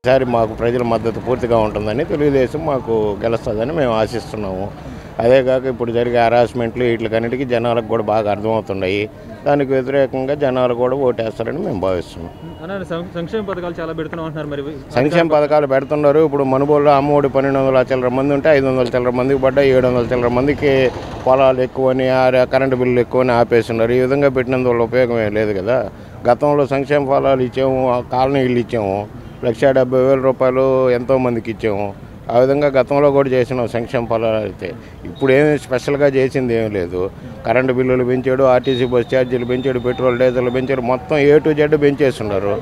ఈసారి మాకు ప్రజల మద్దతు పూర్తిగా ఉంటుందని తెలుగుదేశం మాకు గెలుస్తుందని మేము ఆశిస్తున్నాము అదే కాక ఇప్పుడు జరిగే హరాస్మెంట్లు వీటికన్నిటికీ జనాలకు కూడా బాగా అర్థమవుతున్నాయి దానికి వ్యతిరేకంగా జనాలు కూడా ఓటేస్తారని మేము భావిస్తున్నాం అన్న సం- సంక్షేమ పథకాలు చాలా పెడుతున్నాం అంటున్నారు మరి సంక్షేమ పథకాలు పెడుతున్నారు ఇప్పుడు మనుబోలులో అమ్మఒడి పన్నెండు వందల చిల్లర మంది ఉంటే ఐదు వందల చిల్లర మందికి పడ్డాయి ఏడు వందల చిల్లర మందికి పొలాలు ఎక్కువని ఆ కరెంటు బిల్లు ఎక్కువని ఆపేస్తున్నారు ఈ విధంగా పెట్టినందువల్ల ఉపయోగం ఏం లేదు కదా గతంలో సంక్షేమ ఫలాలు ఇచ్చాము ఆ కాలనీలు ఇచ్చాము లక్ష డెబ్బై వేల రూపాయలు ఎంతో మందికి ఇచ్చాము ఆ విధంగా గతంలో కూడా చేసినాం సంక్షేమ ఫలాలు అయితే ఇప్పుడు ఏమి స్పెషల్గా చేసింది ఏం లేదు కరెంటు బిల్లులు పెంచాడు ఆర్టీసీ బస్ ఛార్జీలు పెంచాడు పెట్రోల్ డీజిల్ పెంచాడు మొత్తం ఏ టు జెడ్ పెంచేస్తున్నారు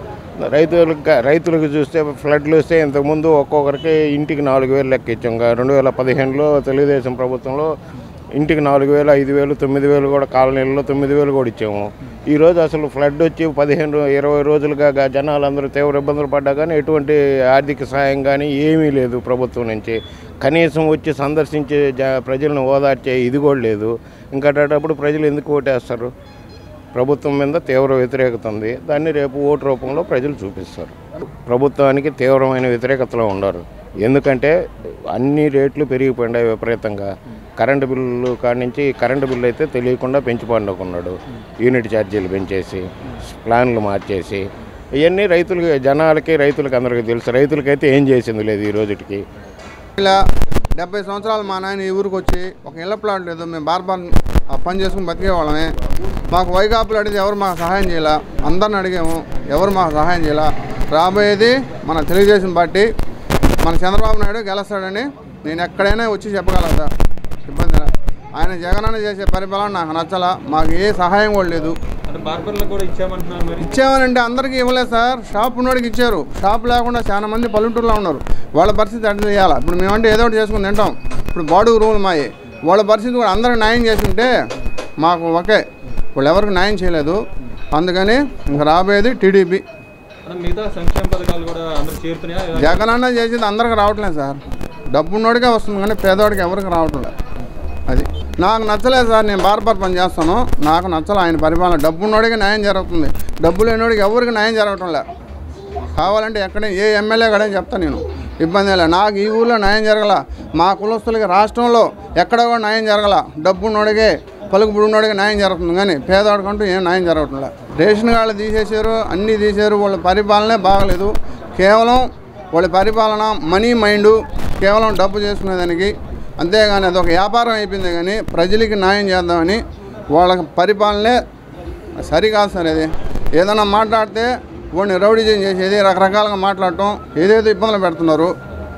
రైతులకు రైతులకు చూస్తే ఫ్లడ్లు వస్తే ఇంతకుముందు ఒక్కొక్కరికి ఇంటికి నాలుగు వేలు లెక్క ఇచ్చాం ఇంకా రెండు వేల పదిహేనులో తెలుగుదేశం ప్రభుత్వంలో ఇంటికి నాలుగు వేలు ఐదు వేలు తొమ్మిది వేలు కూడా కాలనీలలో తొమ్మిది వేలు కూడా ఇచ్చాము ఈరోజు అసలు ఫ్లడ్ వచ్చి పదిహేను ఇరవై రోజులుగా గా- జనాలందరూ తీవ్ర ఇబ్బందులు పడ్డా కానీ ఎటువంటి ఆర్థిక సాయం కానీ ఏమీ లేదు ప్రభుత్వం నుంచి కనీసం వచ్చి సందర్శించే జ ప్రజలను ఓదార్చే ఇది కూడా లేదు ఇంకటప్పుడు ప్రజలు ఎందుకు ఓటేస్తారు ప్రభుత్వం మీద తీవ్ర వ్యతిరేకత ఉంది దాన్ని రేపు ఓటు రూపంలో ప్రజలు చూపిస్తారు ప్రభుత్వానికి తీవ్రమైన వ్యతిరేకతలో ఉండరు ఎందుకంటే అన్ని రేట్లు పెరిగిపోయినాయి విపరీతంగా కరెంటు బిల్లు కాడి నుంచి కరెంటు బిల్లు అయితే తెలియకుండా పెంచి పండుకున్నాడు యూనిట్ ఛార్జీలు పెంచేసి ప్లాన్లు మార్చేసి ఇవన్నీ రైతులకి జనాలకి రైతులకి అందరికీ తెలుసు రైతులకైతే ఏం చేసింది లేదు ఈ రోజుకి ఇలా డెబ్బై సంవత్సరాలు మా నాయన ఈ ఊరికి వచ్చి ఒక ఇళ్ళ ప్లాట్ లేదు మేము బార్బార్ ఆ పని చేసుకుని బతికే వాళ్ళమే మాకు వైకాపులు అడిగితే ఎవరు మాకు సహాయం చేయాల అందరిని అడిగాము ఎవరు మాకు సహాయం చేయాల రాబోయేది మన తెలుగుదేశం పార్టీ మన చంద్రబాబు నాయుడు గెలుస్తాడని నేను ఎక్కడైనా వచ్చి చెప్పగలను సార్ ఇబ్బంది లే. ఆయన జగనన్న చేసే పరిపాలన నాకు నచ్చలా మాకు ఏ సహాయం కూడా లేదు అంటే బార్బర్లకు కూడా ఇచ్చామంటున్నారు మరి ఇచ్చామనంటే అందరికీ ఇవ్వలేదు సార్ షాప్ ఉన్నోడికి ఇచ్చారు షాప్ లేకుండా చాలా మంది పల్లెటూరులో ఉన్నారు వాళ్ళ పరిస్థితి అడ్డు చేయాలి ఇప్పుడు మేమంటే ఏదో ఒకటి చేసుకుని తింటాం ఇప్పుడు బాడుగు రూములు మాయి వాళ్ళ పరిస్థితి కూడా అందరికి న్యాయం చేస్తుంటే మాకు ఒకే వాళ్ళు ఎవరికి న్యాయం చేయలేదు అందుకని ఇంక రాబోయేది టీడీపీ అన్న మిగతా సంక్షేమ పథకాలు కూడా అందరూ చేరుతున్నాయా జగనన్న చేసేది అందరికి రావట్లేదు సార్ డబ్బున్నోడికే వస్తుంది కానీ పేదవాడికి ఎవరికి రావట్లేదు అది నాకు నచ్చలేదు సార్ నేను బార్బర్ పని చేస్తాను నాకు నచ్చలే ఆయన పరిపాలన డబ్బున్నోడికి న్యాయం జరుగుతుంది డబ్బు లేనివాడికి ఎవరికి న్యాయం జరగటం లే కావాలంటే ఎక్కడ ఏ ఎమ్మెల్యే కడని చెప్తాను నేను ఇబ్బంది లేదు నాకు ఈ ఊళ్ళో న్యాయం జరగల మా కులస్తులకి రాష్ట్రంలో ఎక్కడ కూడా న్యాయం జరగల డబ్బున్నోడికే పలుకుబుడున్నోడికి న్యాయం జరుగుతుంది కానీ పేదవాడికంటూ ఏం న్యాయం జరగటం లే రేషన్ కార్డులు తీసేశారు అన్నీ తీశారు వాళ్ళ పరిపాలనే బాగలేదు కేవలం వాళ్ళ పరిపాలన మనీ మైండ్ కేవలం డబ్బు చేసుకునేదానికి అంతేగాని అదొక వ్యాపారం అయిపోయింది కానీ ప్రజలకి న్యాయం చేద్దామని వాళ్ళ పరిపాలనే సరికాదు సార్ అది ఏదైనా మాట్లాడితే వాడిని రౌడీజం చేసేది రకరకాలుగా మాట్లాడటం ఏదేదో ఇబ్బందులు పెడుతున్నారు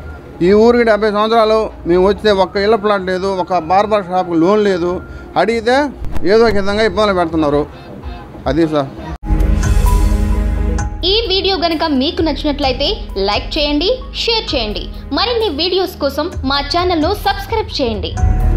ఈ ఊరికి డెబ్బై సంవత్సరాలు మేము వస్తే ఒక్క ఇళ్ళ ప్లాట్ లేదు ఒక బార్బర్ షాప్కి లోన్ లేదు అడిగితే ఏదో ఒక విధంగా ఇబ్బందులు పెడుతున్నారు అది సార్ ఈ వీడియో గనుక మీకు నచ్చినట్లయితే లైక్ చేయండి షేర్ చేయండి మరిన్ని వీడియోస్ కోసం మా ఛానల్ను సబ్స్క్రైబ్ చేయండి